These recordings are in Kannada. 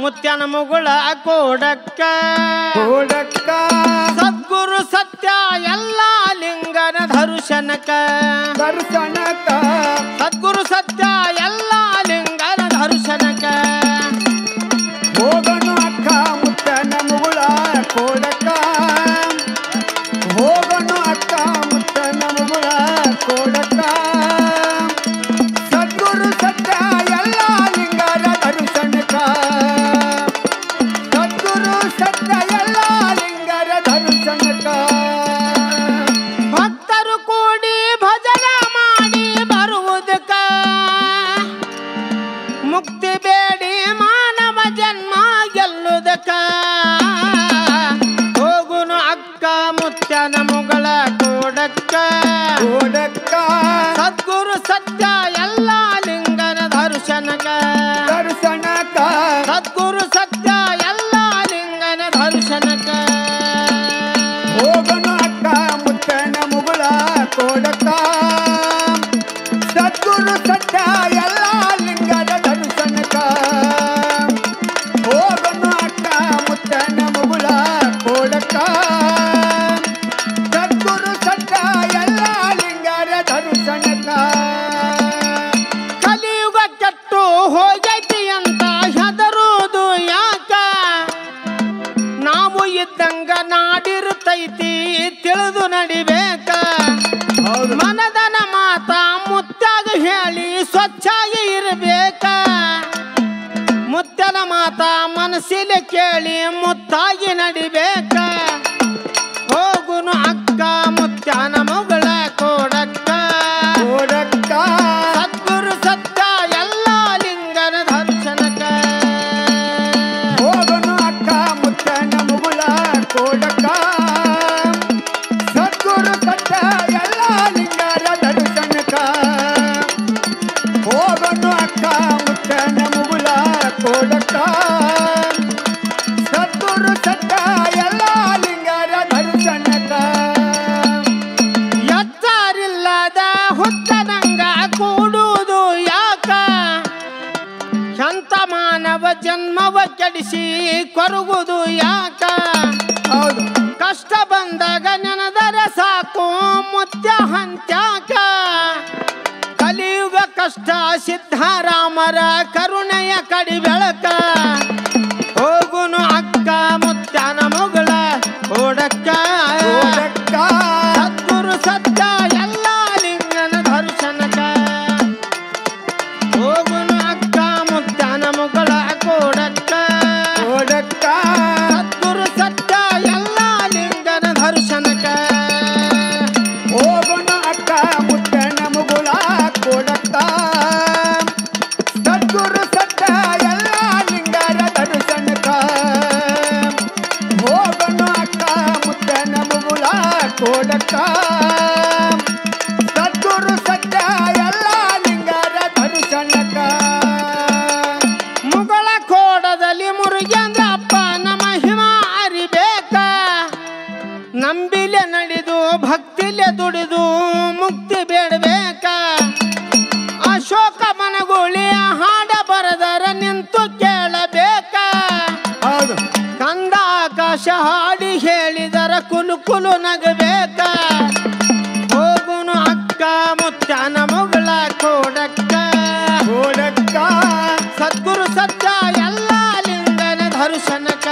ಮುತ್ಯನ ಮುಗುಳ ಕೋಡಕ್ಕ ಕೋಡಕ್ಕ ಸದ್ಗುರು ಸತ್ಯ ಎಲ್ಲ ಲಿಂಗನ ದರ್ಶನಕ ದರ್ಶನಕ್ಕ ಸದ್ಗುರು ಸತ್ಯ ಎಲ್ಲ ಲಿಂಗನ ದರ್ಶನಕ ಹೋಗನು ಅಕ್ಕ ಮುತ್ತನ ಮುಗುಳ ಕೋಡಕ್ಕ ಹೋಗನು ಅಕ್ಕ ಮುತ್ತನ ಮುಗುಳ ಕೋಡಕ್ಕ ಸದ್ಗುರು ಸತ್ಯ ಎಲ್ಲ ಲಿಂಗರ ದರ್ಶನಕ್ಕ ಸದ್ಗುರು ಸತ್ಯ ಎಲ್ಲ ಲಿಂಗರ ದರ್ಶನಕ್ಕ ಭಕ್ತರು ಕೂಡಿ ಭಜನೆ ಮಾಡಿ ಬರುವುದಕ್ಕ ಮುಕ್ತಿ ಬೇಡಿ ಮಾನವ ಜನ್ಮ ಗೆಲ್ಲುವುದಕ್ಕ ಹೋಗುನು ಅಕ್ಕ ಮುತ್ಯನ ಮುಗಳ ಕೋಡಕ್ಕ ಕೋಡಕ್ಕ ಸದ್ಗುರು ಸತ್ಯ ಎಲ್ಲ ಲಿಂಗನ ದರ್ಶನಕ ದರ್ಶನಕ್ಕ ಸದ್ಗುರು ಸತ್ಯ ಎಲ್ಲ ಲಿಂಗನ ದರ್ಶನಕ ಹೋಗನು ಅಕ್ಕ ಮುತ್ತನ ಮುಗುಳ ಕೋಡಕ್ಕ ಸದ್ಗುರು ಸತ್ಯ ಎಲ್ಲ ಲಿಂಗದ ದರ್ಶನಕ್ಕ ಹೋಗನು ಅಕ್ಕ ಮುತ್ತನ ಮುಗುಳ ಕೋಡಕ್ಕ ಸದ್ಗುರು ಸತ್ಯ ಎಲ್ಲ ಲಿಂಗದ ದರ್ಶನಕ್ಕ ಕಲಿಯುಗ ಕೆಟ್ಟು ಹೋಗೈತಿ ಅಂತ ಹೆದರುವುದು ಯಾಕ ನಾವು ಇದ್ದಂಗ ನಾಡಿರುತ್ತೈತಿ ತಿಳಿದು ನಡಿಬೇಕ ಹೌದು ಮನದನ ಮಾತ ಮುತ್ತಾಗ ಹೇಳಿ ಸ್ವಚ್ಛಾಗಿ ಇರಬೇಕ ಮುತ್ತನ ಮಾತ ಮನಸ್ಸಿಲೆ ಕೇಳಿ ಮುತ್ತಾಗಿ ನಡಿಬೇಕ ಹೋಗುನು ಅಕ್ಕ ಮುತ್ಯನ ಮಗಳ ಕೋಡಕ್ಕ ಕೋಡಕ್ಕ ಸದ್ಗುರು ಸತ್ಯ ಎಲ್ಲ ಲಿಂಗನ ದರ್ಶನಕ ಹೋಗನು ಅಕ್ಕ ಮುತ್ತನ ಮುಗುಳ ಕೋಡಕ್ಕ ಸದ್ಗುರು ಸತ್ಯ ಎಲ್ಲ ಲಿಂಗರ ದರ್ಶನಕ್ಕ ಹೋಗನು ಅಕ್ಕ ಮುತ್ತನ ಮುಗುಳ ಕೋಡಕ್ಕ ಸದ್ಗುರು ಸತ್ಯ ಎಲ್ಲ ಲಿಂಗರ ದರ್ಶನಕ್ಕ ಎತ್ತರಿಲ್ಲದ ಹುತ್ತನಂಗ ಕೂಡುವುದು ಯಾಕ ಎಂತ ಮಾನವ ಜನ್ಮವ ಕೆಡಿಸಿ ಕೊರಗುವುದು ಯಾಕ ಹೌದು ಕಷ್ಟ ಬಂದಾಗ ನೆನೆದರೆ ಸಾಕು ಮುತ್ಯ ಹಂತ್ಯಾಕ ಕಲಿಯುಗ ಕಷ್ಟ ಸಿದ್ಧಾರಾಮರ ಕರುಣೆಯ ಕಡಿ ಬೆಳಕ ಹೋಗುನು ಅಕ್ಕ ಮುತ್ಯನ ಮುಗಳ ಓಡಕ್ಕ ಕೋಡಕ್ಕ ಸದ್ಗುರು ಸತ್ಯ ಎಲ್ಲ ಲಿಂಗನ ದರ್ಶನಕ ಹೋಗುನು ಅಕ್ಕ ಮುತ್ಯನ ಮುಗಳ ಕೋಡಕ್ಕ ಕೋಡಕ್ಕ ಸದ್ಗುರು ಸತ್ಯ ಎಲ್ಲ ಲಿಂಗನ ದರ್ಶನಕ ಹೋಗನು ಅಕ್ಕ ಮುತ್ತನ ಮುಗುಳ ಕೊಡಕ್ಕ ಸದ್ಗುರು ಸತ್ಯ ಎಲ್ಲ ಲಿಂಗರ ದರ್ಶನಕ್ಕ ಹೋಗನು ಅಕ್ಕ ಮುತ್ತನ ಮುಗುಳ ಕೊಡಕ್ಕ ಸದ್ಗುರು ಸತ್ಯ ಎಲ್ಲ ಲಿಂಗರ ದರ್ಶನಕ್ಕ ಮುಗಳ ಕೋಡದಲ್ಲಿ ಮುರುಗೇಂದ್ರ ಅಪ್ಪನ ಮಹಿಮಾ ಅರಿಬೇಕ ನಂಬಿಲೆ ನಡೆದು ಭಕ್ತಿಲೆ ದುಡಿದು ಮುಕ್ತಿ ಬೇಡಬೇಕ ಅಶೋಕ ಮನಗುಳಿಯ ಹಾಡ ಬರದರ ನಿಂತು ಕೇಳಬೇಕ ಹೌದು ಕಂದ ಆಕಾಶ ಹಾಡಿ ಹೇಳಿದರ ಕುಲು ಕುಲು ನಗಬೇಕ ಹೋಗುನು ಅಕ್ಕ ಮುತ್ಯನ ಮುಗಳ ಕೋಡಕ್ಕ ಕೊಡಕ್ಕ ಸದ್ಗುರು ಸತ್ಯ ಎಲ್ಲ ಲಿಂಗನ ದರ್ಶನಕ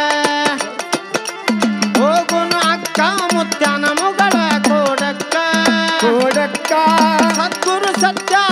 ಹೋಗುನು ಅಕ್ಕ ಮುತ್ಯನ ಮುಗಳ ಕೋಡಕ್ಕ ಕೊಡಕ್ಕ ಸದ್ಗುರು ಸತ್ಯ